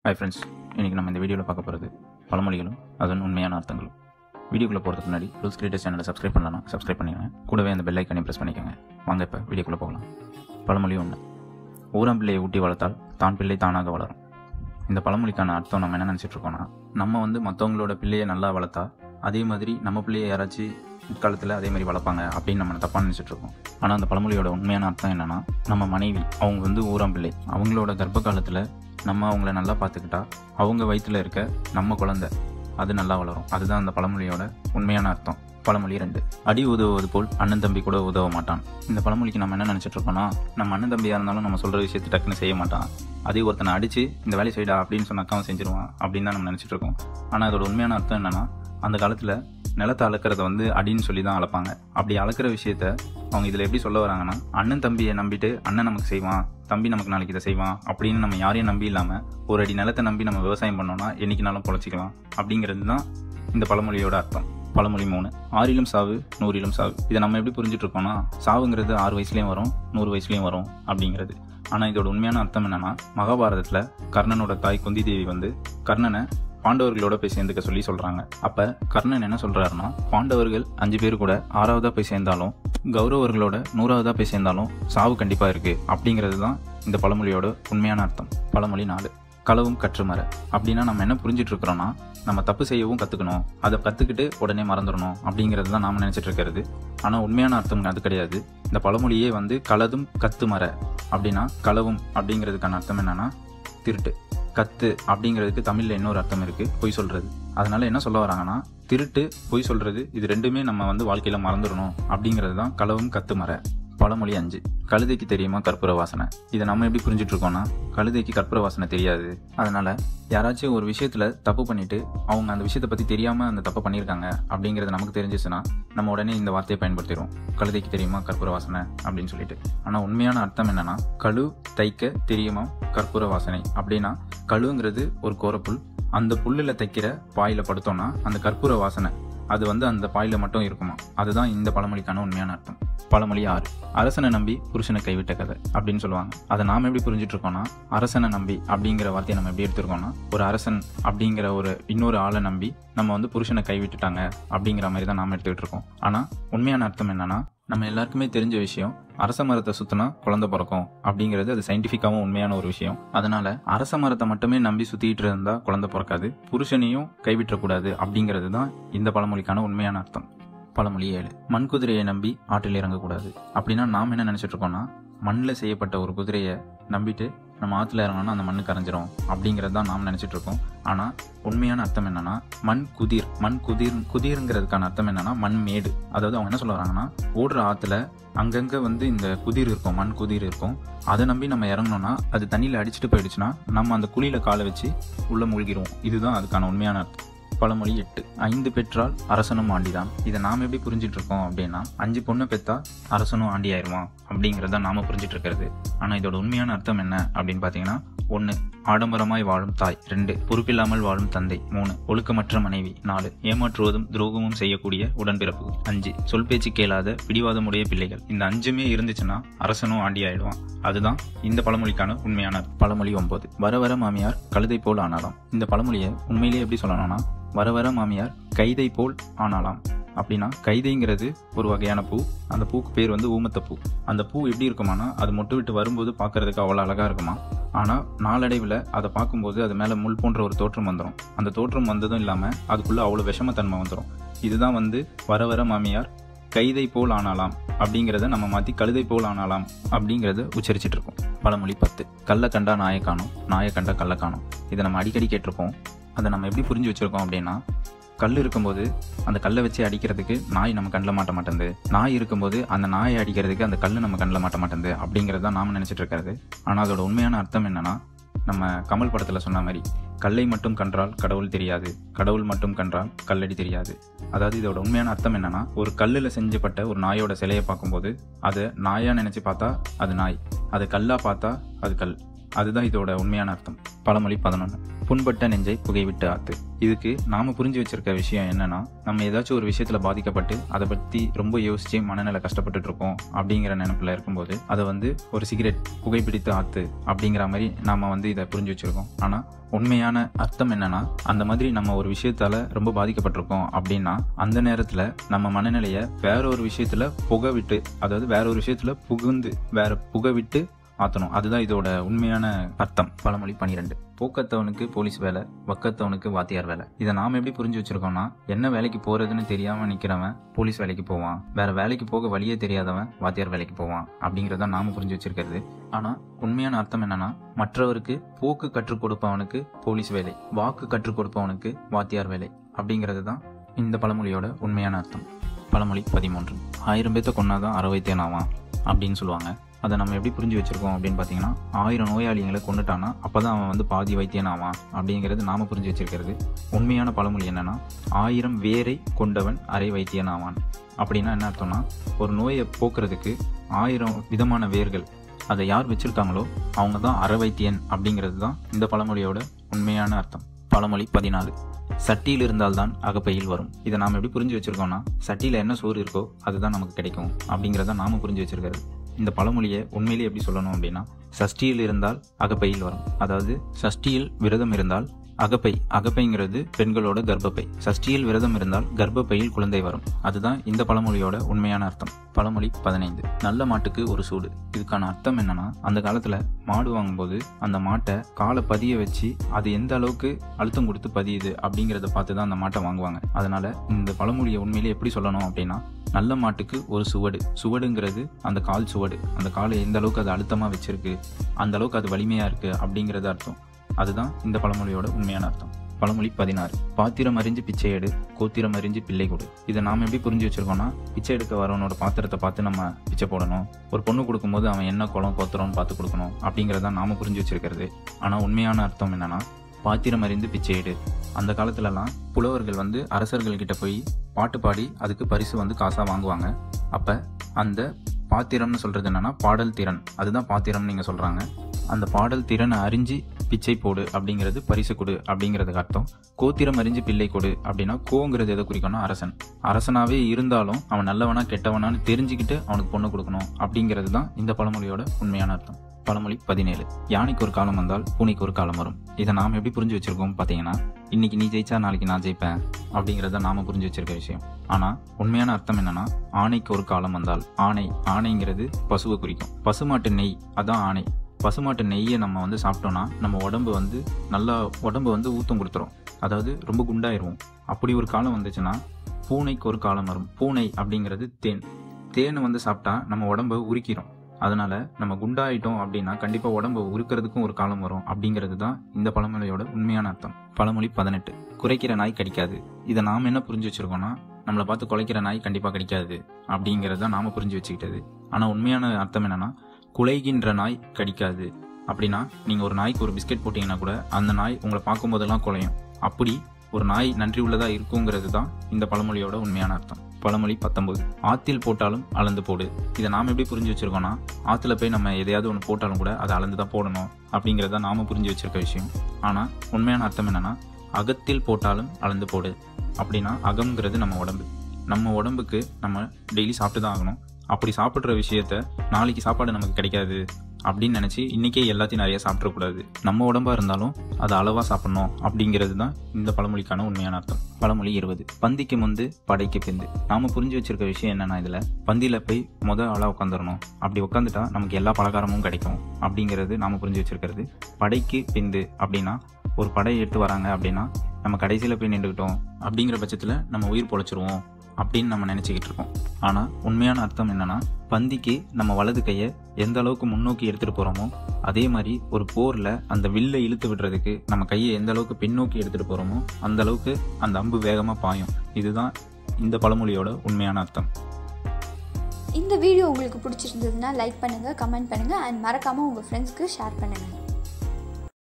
hi friends இன்றைக்கி நம்ம இந்த வீடியோவில் பார்க்க போகிறது பழமொழிகளும் அதன் உண்மையான அர்த்தங்களும் வீடியோக்குள்ளே போகிறதுக்கு முன்னாடி ரூல்ஸ் கிரியேட்டர் சேனலை சப்ஸ்கிரைப் பண்ணலாம் சப்ஸ்கிரைப் பண்ணிக்கோங்க கூடவே அந்த பெல் ஐக்கனையும் ப்ரெஸ் பண்ணிக்கோங்க வாங்க இப்போ வீடியோக்குள்ளே போகலாம் பழமொழி ஒன்று ஊரம் பிள்ளையை ஊட்டி வளர்த்தால் தான் பிள்ளை தானாக வளரும் இந்த பழமொழிக்கான அர்த்தம் நம்ம என்ன நினச்சிட்டு இருக்கோம்னா நம்ம வந்து மற்றவங்களோட பிள்ளையை நல்லா வளர்த்தா அதே மாதிரி நம்ம பிள்ளையை யாராச்சும் பிற்காலத்தில் அதே மாதிரி வளர்ப்பாங்க அப்படின்னு நம்ம தப்பாக நினச்சிட்டு இருக்கோம் ஆனால் அந்த பழமொழியோட உண்மையான அர்த்தம் என்னன்னா நம்ம மனைவி அவங்க வந்து ஊரம் பிள்ளை அவங்களோட கர்ப்ப காலத்தில் நம்ம அவங்கள நல்லா பார்த்துக்கிட்டா அவங்க வயிற்றில் இருக்க நம்ம குழந்தை அது நல்லா வளரும் அதுதான் அந்த பழமொழியோட உண்மையான அர்த்தம் பழமொழி ரெண்டு அடி உதவுவது போல் அண்ணன் தம்பி கூட உதவ மாட்டான் இந்த பழமொழிக்கு நம்ம என்ன நினச்சிட்டு இருக்கோம்னா நம்ம அண்ணன் தம்பியாக இருந்தாலும் நம்ம சொல்கிற விஷயத்தை டக்குன்னு செய்ய மாட்டான் அதே ஒருத்தனை அடித்து இந்த வேலை செய்டா அப்படின்னு சொன்னாக்கா அவன் செஞ்சிருவான் அப்படின்னு தான் நம்ம நினச்சிட்டு இருக்கோம் ஆனால் அதோட உண்மையான அர்த்தம் என்னன்னா அந்த காலத்தில் நிலத்தை அளக்கிறத வந்து அடின்னு சொல்லி தான் அளப்பாங்க அப்படி அளக்கிற விஷயத்த அவங்க இதில் எப்படி சொல்ல வராங்கன்னா அண்ணன் தம்பியை நம்பிட்டு அண்ணன் நமக்கு செய்வான் தம்பி நமக்கு நாளைக்கு இதை செய்வான் அப்படின்னு நம்ம யாரையும் நம்பி இல்லாமல் ஒரு அடி நிலத்தை நம்பி நம்ம விவசாயம் பண்ணோம்னா என்னைக்குனாலும் பொழைச்சிக்கலாம் அப்படிங்கிறது தான் இந்த பழமொழியோட அர்த்தம் பழமொழி மூணு ஆறிலும் சாவு நூறிலும் சாவு இதை நம்ம எப்படி புரிஞ்சுட்டு இருக்கோம்னா சாவுங்கிறது ஆறு வயசுலேயும் வரும் நூறு வயசுலேயும் வரும் அப்படிங்கிறது ஆனால் இதோட உண்மையான அர்த்தம் என்னன்னா மகாபாரதத்தில் கர்ணனோட தாய் குந்தி தேவி வந்து கர்ணனை பாண்டவர்களோட போய் சேர்ந்துக்க சொல்லி சொல்றாங்க அப்ப கர்ணன் என்ன சொல்றாருன்னா பாண்டவர்கள் அஞ்சு பேர் கூட ஆறாவதா போய் சேர்ந்தாலும் கௌரவர்களோட நூறாவதா போய் சேர்ந்தாலும் சாவு கண்டிப்பா இருக்கு அப்படிங்கிறது தான் இந்த பழமொழியோட உண்மையான அர்த்தம் பழமொழி நாலு களவும் கற்றுமர அப்படின்னா நம்ம என்ன புரிஞ்சிட்டு இருக்கிறோம்னா நம்ம தப்பு செய்யவும் கற்றுக்கணும் அதை கற்றுக்கிட்டு உடனே மறந்துடணும் அப்படிங்கிறது தான் நாம் நினச்சிட்டு இருக்கிறது ஆனால் உண்மையான அர்த்தம் அது கிடையாது இந்த பழமொழியே வந்து களதும் கத்துமர அப்படின்னா களவும் அப்படிங்கிறதுக்கான அர்த்தம் என்னன்னா திருட்டு கத்து அப்படிங்கிறதுக்கு தமிழில் இன்னொரு அர்த்தம் இருக்கு பொய் சொல்றது அதனால என்ன சொல்ல வராங்கன்னா திருட்டு பொய் சொல்றது இது ரெண்டுமே நம்ம வந்து வாழ்க்கையில மறந்துடணும் அப்படிங்கிறது தான் களவும் கத்து மர பழமொழி அஞ்சு கழுதைக்கு தெரியுமா கற்பூர வாசனை இதை நம்ம எப்படி புரிஞ்சுட்டு இருக்கோம்னா கழுதைக்கு கற்பூர வாசனை தெரியாது அதனால யாராச்சும் ஒரு விஷயத்துல தப்பு பண்ணிட்டு அவங்க அந்த விஷயத்தை பத்தி தெரியாம அந்த தப்பு பண்ணியிருக்காங்க அப்படிங்கிறது நமக்கு தெரிஞ்சிச்சுன்னா நம்ம உடனே இந்த வார்த்தையை பயன்படுத்திடுவோம் கழுதைக்கு தெரியுமா கற்பூர வாசனை அப்படின்னு சொல்லிட்டு ஆனா உண்மையான அர்த்தம் என்னன்னா கழு தைக்க தெரியுமா கற்பூர வாசனை அப்படின்னா கழுங்கிறது ஒரு கோரப்புல் அந்த புல்லில் தைக்கிற பாயில படுத்தோம்னா அந்த கற்பூர வாசனை அது வந்து அந்த பாயில மட்டும் இருக்குமா அதுதான் இந்த பழமொழிக்கான உண்மையான அர்த்தம் பழமொழி ஆறு அரசனை நம்பி புருஷனை கைவிட்ட கதை அப்படின்னு சொல்லுவாங்க அதை நாம எப்படி புரிஞ்சுட்டு இருக்கோம்னா அரசனை நம்பி அப்படிங்கிற வார்த்தையை நம்ம எப்படி எடுத்திருக்கோம்னா ஒரு அரசன் அப்படிங்கிற ஒரு இன்னொரு ஆளை நம்பி நம்ம வந்து புருஷனை கைவிட்டுட்டாங்க அப்படிங்கிற மாதிரி தான் நாம எடுத்துக்கிட்டு இருக்கோம் ஆனா உண்மையான அர்த்தம் என்னன்னா நம்ம எல்லாருக்குமே தெரிஞ்ச விஷயம் அரச மரத்தை சுத்தினா குழந்தை பிறக்கும் அப்படிங்கிறது அது சயின்டிஃபிக்காவும் உண்மையான ஒரு விஷயம் அதனால அரச மரத்தை மட்டுமே நம்பி சுத்திட்டு இருந்தா குழந்தை பிறக்காது புருஷனையும் கைவிட்டக்கூடாது அப்படிங்கிறது தான் இந்த பழமொழிக்கான உண்மையான அர்த்தம் பழமொழி ஏழு மண் குதிரையை நம்பி ஆற்றில் இறங்கக்கூடாது அப்படின்னா நாம் என்ன நினைச்சிட்டு இருக்கோம்னா மண்ணில் செய்யப்பட்ட ஒரு குதிரையை நம்பிட்டு நம்ம ஆற்றுல இறங்கணும்னா அந்த மண்ணு கரைஞ்சிரும் அப்படிங்கிறது தான் நாம் நினச்சிட்டு இருக்கோம் ஆனால் உண்மையான அர்த்தம் என்னன்னா மண் குதிர் மண் குதிர் குதிர்ங்கிறதுக்கான அர்த்தம் என்னன்னா மண் மேடு அதாவது அவங்க என்ன சொல்ல வராங்கன்னா ஓடுற ஆற்றுல அங்கங்கே வந்து இந்த குதிர் இருக்கும் மண் குதிர் இருக்கும் அதை நம்பி நம்ம இறங்கணும்னா அது தண்ணியில் அடிச்சுட்டு போயிடுச்சுன்னா நம்ம அந்த குழியில் காலை வச்சு உள்ளே மூழ்கிடுவோம் இதுதான் அதுக்கான உண்மையான அர்த்தம் பழமொழி எட்டு ஐந்து பெற்றால் அரசனும் ஆண்டிதான் இதை நாம் எப்படி புரிஞ்சிட்டு இருக்கோம் அப்படின்னா அஞ்சு பொண்ணு பெற்றா அரசனும் ஆண்டி ஆயிருமா அப்படிங்கிறத நாம புரிஞ்சிட்டு இருக்கிறது ஆனால் இதோட உண்மையான அர்த்தம் என்ன அப்படின்னு பார்த்தீங்கன்னா ஒன்று ஆடம்பரமாய் வாழும் தாய் ரெண்டு பொறுப்பில்லாமல் வாழும் தந்தை மூணு ஒழுக்கமற்ற மனைவி நாலு ஏமாற்றுவதும் துரோகமும் செய்யக்கூடிய உடன்பிறப்பு அஞ்சு சொல் பேச்சு கேளாத பிடிவாதமுடைய பிள்ளைகள் இந்த அஞ்சுமே இருந்துச்சுன்னா அரசனும் ஆண்டி ஆயிடுவான் அதுதான் இந்த பழமொழிக்கான உண்மையான பழமொழி ஒன்பது வர வர மாமியார் கழுதை போல் ஆனாலாம் இந்த பழமொழியை உண்மையிலேயே எப்படி சொல்லணும்னா வர வர மாமியார் கைதை போல் ஆனாலாம் அப்படின்னா கைதைங்கிறது ஒரு வகையான பூ அந்த பூக்கு பேர் வந்து ஊமத்த பூ அந்த பூ எப்படி இருக்குமானா அது மொட்டு விட்டு வரும்போது பார்க்கறதுக்கு அவ்வளோ அழகா இருக்குமா ஆனால் நாளடைவில் அதை பார்க்கும்போது அது மேலே முள் போன்ற ஒரு தோற்றம் வந்துடும் அந்த தோற்றம் வந்ததும் இல்லாமல் அதுக்குள்ளே அவ்வளோ விஷமத்தன்மை வந்துடும் இதுதான் வந்து வர வர மாமியார் கைதை போல் ஆனாலாம் அப்படிங்கிறத நம்ம மாற்றி கழுதை போல் ஆனாலாம் அப்படிங்கிறத உச்சரிச்சிட்டு இருக்கோம் பழமொழி பத்து கல்லை கண்டா நாயை காணும் நாயை கண்டா கல்லை காணும் இதை நம்ம அடிக்கடி கேட்டிருப்போம் அதை நம்ம எப்படி புரிஞ்சு வச்சிருக்கோம் அப்படின்னா கல் இருக்கும்போது அந்த கல்லை வச்சு அடிக்கிறதுக்கு நாய் நம்ம கண்ணில் மாட்ட மாட்டேங்குது நாய் இருக்கும்போது அந்த நாயை அடிக்கிறதுக்கு அந்த கல் நம்ம கண்ணில் மாட்ட மாட்டேங்குது அப்படிங்கிறது தான் நாம நினச்சிட்டு இருக்கிறது ஆனால் அதோட உண்மையான அர்த்தம் என்னன்னா நம்ம கமல் படத்தில் சொன்ன மாதிரி கல்லை மட்டும் கன்றால் கடவுள் தெரியாது கடவுள் மட்டும் கன்றால் கல்லடி தெரியாது அதாவது இதோட உண்மையான அர்த்தம் என்னன்னா ஒரு கல்லில் செஞ்சப்பட்ட ஒரு நாயோட சிலையை பார்க்கும்போது அதை நாயா நினைச்சு பார்த்தா அது நாய் அது கல்லா பார்த்தா அது கல் அதுதான் இதோட உண்மையான அர்த்தம் பழமொழி பதினொன்று புண்பட்ட நெஞ்சை புகைவிட்டு ஆத்து இதுக்கு நாம புரிஞ்சு வச்சிருக்க விஷயம் என்னன்னா நம்ம ஏதாச்சும் ஒரு விஷயத்துல பாதிக்கப்பட்டு அதை பத்தி ரொம்ப யோசிச்சு மனநிலை கஷ்டப்பட்டுட்டு இருக்கோம் அப்படிங்கிற நினைப்புல இருக்கும்போது அதை வந்து ஒரு சிகரெட் புகைப்பிடித்து ஆத்து அப்படிங்கிற மாதிரி நாம வந்து இதை புரிஞ்சு வச்சிருக்கோம் ஆனா உண்மையான அர்த்தம் என்னன்னா அந்த மாதிரி நம்ம ஒரு விஷயத்தால ரொம்ப பாதிக்கப்பட்டிருக்கோம் அப்படின்னா அந்த நேரத்துல நம்ம மனநிலைய வேற ஒரு விஷயத்துல புகை விட்டு அதாவது வேற ஒரு விஷயத்துல புகுந்து வேற புகை விட்டு மாற்றணும் அதுதான் இதோட உண்மையான அர்த்தம் பழமொழி பனிரெண்டு போக்கத்தவனுக்கு போலீஸ் வேலை வக்கத்தவனுக்கு வாத்தியார் வேலை இதை நாம எப்படி புரிஞ்சு வச்சிருக்கோம்னா என்ன வேலைக்கு போறதுன்னு தெரியாம நிக்கிறவன் போலீஸ் வேலைக்கு போவான் வேற வேலைக்கு போக வழியே தெரியாதவன் வாத்தியார் வேலைக்கு போவான் அப்படிங்கறத நாம புரிஞ்சு வச்சிருக்கிறது ஆனா உண்மையான அர்த்தம் என்னன்னா மற்றவருக்கு போக்கு கற்றுக் கொடுப்பவனுக்கு போலீஸ் வேலை வாக்கு கற்றுக் கொடுப்பவனுக்கு வாத்தியார் வேலை அப்படிங்கிறது தான் இந்த பழமொழியோட உண்மையான அர்த்தம் பழமொழி பதிமூன்று ஆயிரம் பேர்த்த கொன்னாதான் அறவைத்தேன் ஆவான் அப்படின்னு சொல்லுவாங்க அதை நம்ம எப்படி புரிஞ்சு வச்சிருக்கோம் அப்படின்னு பார்த்தீங்கன்னா ஆயிரம் நோயாளிகளை கொண்டுட்டானா அப்பதான் அவன் வந்து பாதி வைத்தியன் ஆவான் அப்படிங்கிறது நாம புரிஞ்சு வச்சிருக்கிறது உண்மையான பழமொழி என்னன்னா ஆயிரம் வேரை கொண்டவன் அரை வைத்தியன் ஆவான் அப்படின்னா என்ன அர்த்தம்னா ஒரு நோயை போக்குறதுக்கு ஆயிரம் விதமான வேர்கள் அதை யார் வச்சிருக்காங்களோ அவங்க தான் அற வைத்தியன் அப்படிங்கிறது தான் இந்த பழமொழியோட உண்மையான அர்த்தம் பழமொழி பதினாலு சட்டியில் இருந்தால்தான் அகப்பையில் வரும் இதை நாம எப்படி புரிஞ்சு வச்சிருக்கோம்னா சட்டியில என்ன சோறு இருக்கோ அதுதான் நமக்கு கிடைக்கும் அப்படிங்கிறத நாம புரிஞ்சு வச்சிருக்கிறது இந்த பழமொழியை உண்மையிலேயே எப்படி சொல்லணும் அப்படின்னா சஷ்டியில் இருந்தால் அகப்பையில் வரும் அதாவது சஷ்டியில் விரதம் இருந்தால் அகப்பை அகப்பைங்கிறது பெண்களோட கர்ப்பப்பை சஷ்டியில் விரதம் இருந்தால் கர்ப்பப்பையில் குழந்தை வரும் அதுதான் இந்த பழமொழியோட உண்மையான அர்த்தம் பழமொழி பதினைந்து நல்ல மாட்டுக்கு ஒரு சூடு இதுக்கான அர்த்தம் என்னன்னா அந்த காலத்துல மாடு வாங்கும்போது அந்த மாட்டை காலை பதிய வச்சு அது எந்த அளவுக்கு அழுத்தம் கொடுத்து பதியுது அப்படிங்கிறத பார்த்து தான் அந்த மாட்டை வாங்குவாங்க அதனால இந்த பழமொழியை உண்மையிலே எப்படி சொல்லணும் அப்படின்னா நல்ல மாட்டுக்கு ஒரு சுவடு சுவடுங்கிறது அந்த கால் சுவடு அந்த காலை எந்த அளவுக்கு அது அழுத்தமா வச்சிருக்கு அந்த அளவுக்கு அது வலிமையா இருக்கு அப்படிங்கிறது அர்த்தம் அதுதான் இந்த பழமொழியோட உண்மையான அர்த்தம் பழமொழி பதினாறு பாத்திரம் அறிஞ்சு பிச்சை எடு கோத்திரம் அறிஞ்சு பிள்ளை கொடு இதை நாம எப்படி புரிஞ்சு வச்சிருக்கோம்னா பிச்சை எடுக்க வரவனோட பாத்திரத்தை பார்த்து நம்ம பிச்சை போடணும் ஒரு பொண்ணு கொடுக்கும்போது அவன் என்ன குளம் கோத்திரம்னு பார்த்து கொடுக்கணும் அப்படிங்கிறத நாம புரிஞ்சு வச்சிருக்கிறது ஆனா உண்மையான அர்த்தம் என்னன்னா பாத்திரம் அறிந்து பிச்சை எடு அந்த காலத்துலலாம் புலவர்கள் வந்து அரசர்கள் கிட்ட போய் பாட்டு பாடி அதுக்கு பரிசு வந்து காசா வாங்குவாங்க அப்ப அந்த பாத்திரம்னு சொல்றது என்னன்னா பாடல் திறன் அதுதான் பாத்திரம் நீங்க சொல்றாங்க அந்த பாடல் திறனை அறிஞ்சு பிச்சை போடு அப்படிங்கிறது பரிசு கொடு அப்படிங்கிறதுக்கு அர்த்தம் கோத்திரம் அறிஞ்சு பிள்ளை கொடு அப்படின்னா கோங்கிறது எதை குறிக்கணும்னா அரசன் அரசனாவே இருந்தாலும் அவன் நல்லவனா கெட்டவனான்னு தெரிஞ்சுக்கிட்டு அவனுக்கு பொண்ணு கொடுக்கணும் அப்படிங்கிறது தான் இந்த பழமொழியோட உண்மையான அர்த்தம் பழமொழி பதினேழு யானைக்கு ஒரு காலம் வந்தால் பூனைக்கு ஒரு காலம் வரும் இதை நாம் எப்படி புரிஞ்சு வச்சிருக்கோம் பார்த்தீங்கன்னா இன்னைக்கு நீ ஜெயிச்சா நாளைக்கு நான் ஜெயிப்பேன் அப்படிங்கிறத நாம புரிஞ்சு வச்சிருக்க விஷயம் ஆனா உண்மையான அர்த்தம் என்னன்னா ஆணைக்கு ஒரு காலம் வந்தால் ஆணை ஆணைங்கிறது பசுவை குறிக்கும் பசுமாட்டு நெய் அதான் ஆணை பசுமாட்டு நெய்யை நம்ம வந்து சாப்பிட்டோம்னா நம்ம உடம்பு வந்து நல்லா உடம்பு வந்து ஊத்தம் கொடுத்துரும் அதாவது ரொம்ப குண்டாயிருவோம் அப்படி ஒரு காலம் வந்துச்சுன்னா பூனைக்கு ஒரு காலம் வரும் பூனை அப்படிங்கிறது தேன் தேனை வந்து சாப்பிட்டா நம்ம உடம்ப உரிக்கிறோம் அதனால நம்ம குண்டாயிட்டோம் அப்படின்னா கண்டிப்பா உடம்ப உருக்கிறதுக்கும் ஒரு காலம் வரும் அப்படிங்கிறது தான் இந்த பழமொழியோட உண்மையான அர்த்தம் பழமொழி பதினெட்டு குறைக்கிற நாய் கடிக்காது இதை நாம என்ன புரிஞ்சு வச்சிருக்கோம்னா நம்மளை பார்த்து குலைக்கிற நாய் கண்டிப்பா கடிக்காது அப்படிங்கறத நாம புரிஞ்சு வச்சுக்கிட்டது ஆனா உண்மையான அர்த்தம் என்னன்னா குலைகின்ற நாய் கடிக்காது அப்படின்னா நீங்க ஒரு நாய்க்கு ஒரு பிஸ்கெட் போட்டீங்கன்னா கூட அந்த நாய் உங்களை பார்க்கும் போதெல்லாம் குலையும் அப்படி ஒரு நாய் நன்றி உள்ளதா இருக்குங்கிறது தான் இந்த பழமொழியோட உண்மையான அர்த்தம் பழமொழி பத்தொன்பது ஆத்தில் போட்டாலும் அளந்து போடு இதை நாம எப்படி புரிஞ்சு வச்சிருக்கோம்னா ஆத்துல போய் நம்ம எதையாவது ஒன்று போட்டாலும் கூட அதை அளந்து தான் போடணும் அப்படிங்கிறத நாம புரிஞ்சு வச்சிருக்க விஷயம் ஆனா உண்மையான அர்த்தம் என்னன்னா அகத்தில் போட்டாலும் அளந்து போடு அப்படின்னா அகம்ங்கிறது நம்ம உடம்பு நம்ம உடம்புக்கு நம்ம டெய்லி சாப்பிட்டு தான் ஆகணும் அப்படி சாப்பிட்ற விஷயத்த நாளைக்கு சாப்பாடு நமக்கு கிடைக்காது அப்படின்னு நினச்சி இன்றைக்கே எல்லாத்தையும் நிறைய சாப்பிடக்கூடாது நம்ம உடம்பா இருந்தாலும் அதை அளவாக சாப்பிடணும் அப்படிங்கிறது தான் இந்த பழமொழிக்கான உண்மையான அர்த்தம் பழமொழி இருபது பந்திக்கு முந்து படைக்கு பிந்து நாம புரிஞ்சு வச்சிருக்க விஷயம் என்னன்னா இதில் பந்தியில் போய் முத ஆளாக உட்காந்துடணும் அப்படி உட்காந்துட்டா நமக்கு எல்லா பலகாரமும் கிடைக்கும் அப்படிங்கிறது நாம புரிஞ்சு வச்சிருக்கிறது படைக்கு பிந்து அப்படின்னா ஒரு படை எடுத்து வராங்க அப்படின்னா நம்ம கடைசியில் போய் நின்றுக்கிட்டோம் அப்படிங்கிற பட்சத்தில் நம்ம உயிர் பொழைச்சிருவோம் அப்படின்னு நம்ம நினச்சிக்கிட்டு இருக்கோம் ஆனால் உண்மையான அர்த்தம் என்னன்னா பந்திக்கு நம்ம வலது கையை எந்த அளவுக்கு முன்னோக்கி எடுத்துகிட்டு போகிறோமோ அதே மாதிரி ஒரு போரில் அந்த வில்லை இழுத்து விடுறதுக்கு நம்ம கையை எந்த அளவுக்கு பின்னோக்கி எடுத்துகிட்டு போகிறோமோ அந்த அளவுக்கு அந்த அம்பு வேகமாக பாயும் இதுதான் இந்த பழமொழியோட உண்மையான அர்த்தம் இந்த வீடியோ உங்களுக்கு பிடிச்சிருந்ததுன்னா லைக் பண்ணுங்கள் கமெண்ட் பண்ணுங்கள் அண்ட் மறக்காமல் உங்கள் ஃப்ரெண்ட்ஸ்க்கு ஷேர் பண்ணுங்கள்